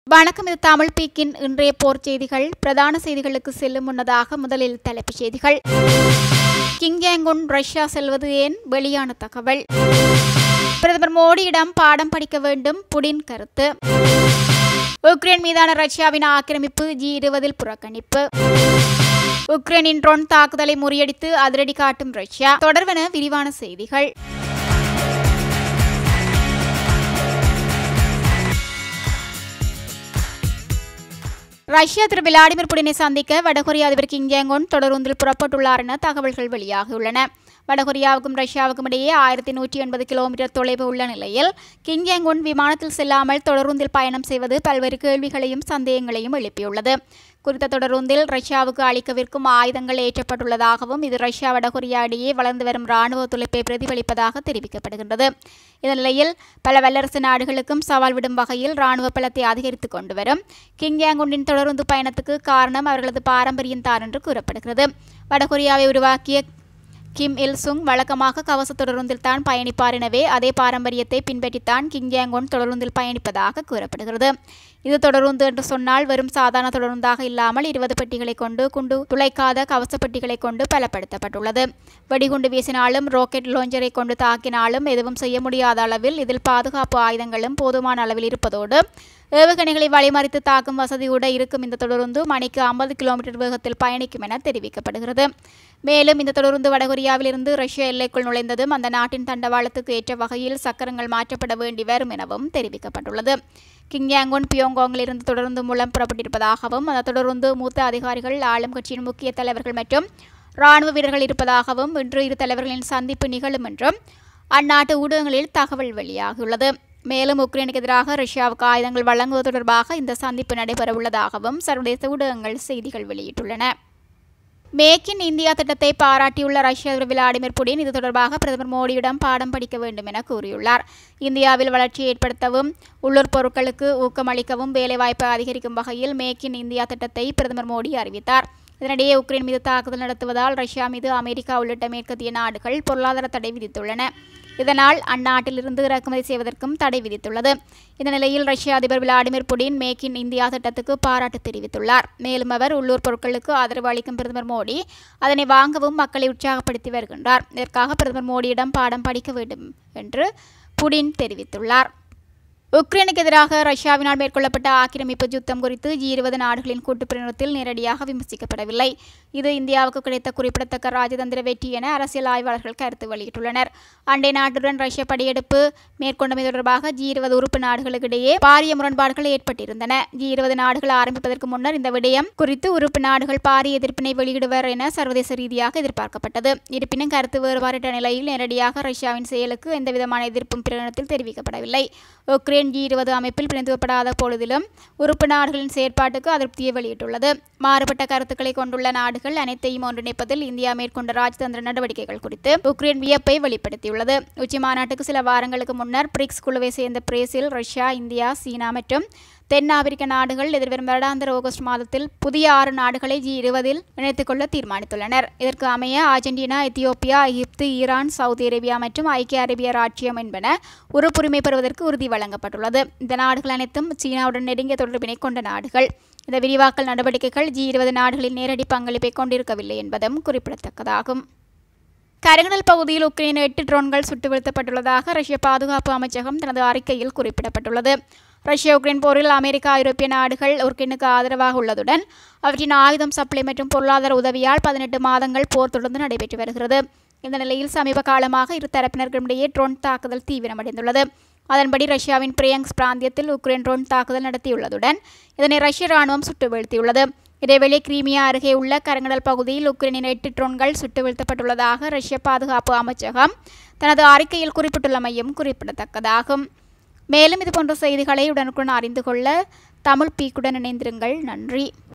வணக்கம் இது தமிழ் பீக்கின் இன்றைய போர் செய்திகள் பிரதான செய்திகளுக்கு செல்லும் முன்னதாக முதலில் தலைப்புச் செய்திகள் கிங்யாங்குன் ரஷ்யா செல்வது ஏன் வெளியான தகவல் பிரதமர் மோடியிடம் பாடம் படிக்க வேண்டும் புடின் கருத்து உக்ரைன் மீதான ரஷ்யாவின் ஆக்கிரமிப்பு ஜி இருபதில் புறக்கணிப்பு உக்ரைனின் ட்ரோன் தாக்குதலை முறியடித்து அதிரடி காட்டும் ரஷ்யா தொடர்வென விரிவான செய்திகள் ரஷ்யா திரு விளாடிமிர் புடினை சந்திக்க வடகொரிய அதிபர் கிம் ஜாங் உன் தொடர்ந்தில் புறப்பட்டுள்ளார் என தகவல்கள் வெளியாகியுள்ளன வடகொரியாவுக்கும் ரஷ்யாவுக்கும் இடையே ஆயிரத்தி நூற்றி எண்பது கிலோமீட்டர் தொலைவு உள்ள நிலையில் கிம் ஜாங் உன் விமானத்தில் செல்லாமல் தொடருந்தில் பயணம் செய்வது பல்வேறு கேள்விகளையும் சந்தேகங்களையும் எழுப்பியுள்ளது குறித்த தொடருந்தில் ரஷ்யாவுக்கு அளிக்கவிருக்கும் ஆயுதங்கள் ஏற்றப்பட்டுள்ளதாகவும் இது ரஷ்யா வடகொரியா இடையே வளர்ந்து வரும் இராணுவ ஒத்துழைப்பை பிரதிபலிப்பதாக தெரிவிக்கப்படுகின்றது இந்த நிலையில் பல வல்லரசு நாடுகளுக்கும் சவால் விடும் வகையில் இராணுவ பலத்தை அதிகரித்துக் கொண்டு வரும் கிங் யாங்குண்டின் தொடருந்து பயணத்துக்கு காரணம் அவர்களது பாரம்பரியம் தான் என்று கூறப்படுகிறது வடகொரியாவை உருவாக்கிய கிம் இல் சுங் வழக்கமாக கவச தொடருந்தில் தான் பயணிப்பார் எனவே அதே பாரம்பரியத்தை பின்பற்றித்தான் கிங் யாங்கோன் தொடருந்தில் பயணிப்பதாக கூறப்படுகிறது இது தொடருந்து என்று சொன்னால் வெறும் சாதாரண தொடருந்தாக இல்லாமல் இருபது பெட்டிகளை கொண்டு குண்டு துளைக்காத கவச பெட்டிகளை கொண்டு பலப்படுத்தப்பட்டுள்ளது வெடிகுண்டு வீசினாலும் ராக்கெட் லாஞ்சரை கொண்டு தாக்கினாலும் எதுவும் செய்ய முடியாத அளவில் இதில் பாதுகாப்பு ஆயுதங்களும் போதுமான அளவில் இருப்பதோடு ஏவுகணைகளை வழிமறித்து தாக்கும் வசதியோடு இருக்கும் இந்த தொடருந்து மணிக்கு ஐம்பது கிலோமீட்டர் வேகத்தில் பயணிக்கும் என தெரிவிக்கப்படுகிறது மேலும் இந்த தொடருந்து வடகொரியாவிலிருந்து ரஷ்ய எல்லைக்குள் நுழைந்ததும் அந்த நாட்டின் தண்டவாளத்துக்கு ஏற்ற வகையில் சக்கரங்கள் மாற்றப்பட வேண்டி வரும் எனவும் தெரிவிக்கப்பட்டுள்ளது கிங்யாங்கோன் பியோங்காங்கில் இருந்து தொடருந்து மூலம் புறப்பட்டிருப்பதாகவும் அந்த தொடருந்து மூத்த அதிகாரிகள் ஆளும் கட்சியின் முக்கிய தலைவர்கள் மற்றும் இராணுவ வீரர்கள் இருப்பதாகவும் இன்று இரு தலைவர்களின் சந்திப்பு நிகழும் என்றும் அந்நாட்டு ஊடகங்களில் தகவல் வெளியாகியுள்ளது மேலும் உக்ரைனுக்கு எதிராக ரஷ்யாவுக்கு ஆயுதங்கள் வழங்குவது தொடர்பாக இந்த சந்திப்பு நடைபெறவுள்ளதாகவும் சர்வதேச ஊடகங்கள் செய்திகள் வெளியிட்டுள்ளன மேக் இன் இந்தியா திட்டத்தை பாராட்டியுள்ள ரஷ்ய அதிபர் விளாடிமிர் புடின் இது தொடர்பாக பிரதமர் மோடியிடம் பாடம் படிக்க வேண்டும் என கூறியுள்ளார் இந்தியாவில் வளர்ச்சியை ஏற்படுத்தவும் உள்ளூர் பொருட்களுக்கு ஊக்கமளிக்கவும் வேலைவாய்ப்பை அதிகரிக்கும் வகையில் மேக் இன் இந்தியா திட்டத்தை பிரதமர் மோடி அறிவித்தார் இதனிடையே உக்ரைன் மீது தாக்குதல் நடத்துவதால் ரஷ்யா மீது அமெரிக்கா உள்ளிட்ட மேற்கத்திய நாடுகள் பொருளாதார தடை விதித்துள்ளன இதனால் அந்நாட்டிலிருந்து இறக்குமதி செய்வதற்கும் தடை விதித்துள்ளது இந்த நிலையில் ரஷ்ய அதிபர் Vladimir Putin make in India திட்டத்துக்கு பாராட்டு தெரிவித்துள்ளார் மேலும் அவர் உள்ளூர் பொருட்களுக்கு ஆதரவு அளிக்கும் பிரதமர் மோடி அதனை வாங்கவும் மக்களை உற்சாகப்படுத்தி வருகின்றார் இதற்காக பிரதமர் மோடியிடம் பாடம் படிக்க வேண்டும் என்று புடின் தெரிவித்துள்ளார் உக்ரைனுக்கு எதிராக ரஷ்யாவினால் மேற்கொள்ளப்பட்ட ஆக்கிரமிப்பு யுத்தம் குறித்து ஜி இருபது நாடுகளின் கூட்டுப்பிரகடனத்தில் நேரடியாக விமர்சிக்கப்படவில்லை இது இந்தியாவுக்கு கிடைத்த குறிப்பிடத்தக்க ராஜதந்திர வெற்றி என அரசியல் ஆய்வாளர்கள் கருத்து வெளியிட்டுள்ளனர் அண்டை நாட்டுடன் ரஷ்ய படையெடுப்பு மேற்கொண்டமை தொடர்பாக ஜி இருபது உறுப்பு நாடுகளுக்கிடையே பாரிய முரண்பாடுகள் ஏற்பட்டிருந்தன ஜி இருபது நாடுகள் ஆரம்பிப்பதற்கு முன்னர் இந்த விடயம் குறித்து உறுப்பு நாடுகள் பாரிய எதிர்ப்பினை வெளியிடுவர் என சர்வதேச ரீதியாக எதிர்பார்க்கப்பட்டது இருப்பினும் கருத்து வேறுபாடிட்ட நிலையில் நேரடியாக ரஷ்யாவின் செயலுக்கு எந்தவிதமான எதிர்ப்பும் பிரகடனத்தில் தெரிவிக்கப்படவில்லை உக்ரைன் ஜி இருபது அமைப்பில் பிணைந்துவிடப்படாத பொழுதிலும் உறுப்பு நாடுகளின் செயற்பாட்டுக்கு அதிருப்தியை வெளியிட்டுள்ளது மாறுபட்ட கருத்துக்களை கொண்டுள்ள நாடுகள் அனைத்தையும் ஒன்றிணைப்பதில் இந்தியா மேற்கொண்ட ராஜதந்திர நடவடிக்கைகள் குறித்து உக்ரைன் வியப்பை வெளிப்படுத்தியுள்ளது உச்சி மாநாட்டுக்கு சில வாரங்களுக்கு முன்னர் பிரிக்ஸ் குழுவை சேர்ந்த பிரேசில் ரஷ்யா இந்தியா சீனா மற்றும் தென் ஆப்பிரிக்க நாடுகள் எதிர்வரும் வருடாந்திர ஆகஸ்ட் மாதத்தில் புதிய ஆறு நாடுகளை ஜி இருபதில் இணைத்துக் கொள்ள தீர்மானித்துள்ளனர் இதற்கு அமைய அர்ஜென்டினா எத்தியோப்பியா எகிப்து ஈரான் சவுதி அரேபியா மற்றும் ஐக்கிய அரேபிய ராச்சியம் என்பன உறுப்புரிமை பெறுவதற்கு உறுதி வழங்கப்பட்டுள்ளது இந்த நாடுகள் அனைத்தும் சீனாவுடன் நெருங்கிய தொடர்பினை கொண்ட நாடுகள் இந்த விரிவாக்கல் நடவடிக்கைகள் ஜி இருபது நாடுகளின் நேரடி பங்களிப்பை கொண்டிருக்கவில்லை என்பதும் குறிப்பிடத்தக்கதாகும் கருங்கடல் பகுதியில் உக்ரைன் எட்டு ட்ரோன்கள் சுட்டு வீழ்த்தப்பட்டுள்ளதாக ரஷ்ய பாதுகாப்பு அமைச்சகம் தனது அறிக்கையில் குறிப்பிடப்பட்டுள்ளது ரஷ்ய உக்ரைன் போரில் அமெரிக்கா ஐரோப்பிய நாடுகள் உக்ரைனுக்கு ஆதரவாக உள்ளதுடன் அவற்றின் ஆயுதம் சப்ளை மற்றும் பொருளாதார உதவியால் பதினெட்டு மாதங்கள் போர் தொடர்ந்து நடைபெற்று வருகிறது இந்த நிலையில் சமீப காலமாக இரு தரப்பினர்களிடையே ட்ரோன் தாக்குதல் தீவிரமடைந்துள்ளது அதன்படி ரஷ்யாவின் பிரியங்ஸ் பிராந்தியத்தில் உக்ரைன் ட்ரோன் தாக்குதல் நடத்தியுள்ளதுடன் இதனை ரஷ்ய ராணுவம் சுட்டு வீழ்த்தியுள்ளது இதேவேளை கிரீமியா அருகே உள்ள கருங்கடல் பகுதியில் உக்ரைனின் எட்டு ட்ரோன்கள் சுட்டு வீழ்த்தப்பட்டுள்ளதாக ரஷ்ய பாதுகாப்பு அமைச்சகம் தனது அறிக்கையில் குறிப்பிட்டுள்ளமையும் குறிப்பிடத்தக்கதாகும் மேலும் இதுபோன்ற செய்திகளை உடனுக்குடன் அறிந்து கொள்ள தமிழ் பீக்குடன் இணைந்திருங்கள் நன்றி